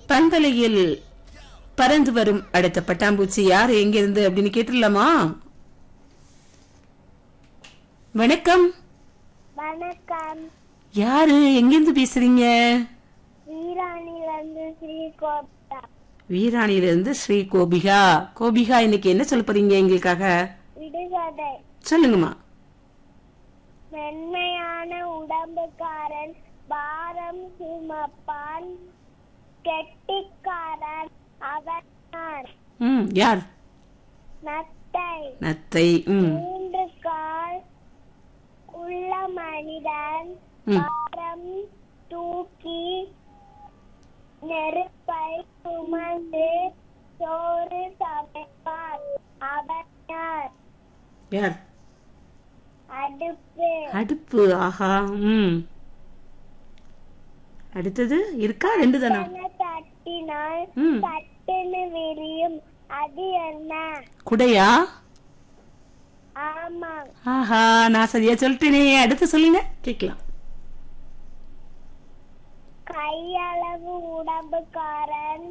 பண்பலையில் பறந்து வரும் அடுத்த பட்டாம்பூச்சி யார் எங்கிருந்து அப்படின்னு கேட்டுடலாமா வணக்கம் வணக்கம் யாரு எங்கிருந்து பேசுறீங்க வீராணிலிருந்து ஸ்ரீ கோப்தா வீராணியிலிருந்து ஸ்ரீ கோபிகா கோபிகா இன்னைக்கு என்ன சொல்ல போறீங்க எங்களுக்காக விடுகதை சொல்லுங்கம்மா மென்மையான உடம்புக்காரன் பாரம் சுமப்பான் கெட்டிக்காரன் அவன் யார்? ம் யார் நத்தை நத்தை ம் மூன்று கால் உள்ள மனிதன் ம். பாரம் தூக்கி நெருப்பை சுமந்து சோறு சமைப்பான் அவன் யார் யார் அடுப்பு அடுப்பு ஆஹா ம் அடுத்தது இருக்கா ரெண்டு தானா எத்தனை தட்டினால் ம். தட்டுன்னு விரியும் அது என்ன குடையா ஆமா ஆஹா நான் சரியா சொல்லிட்டேனே அடுத்து சொல்லுங்க கேட்கலாம் கையளவு உடம்புக்காரன்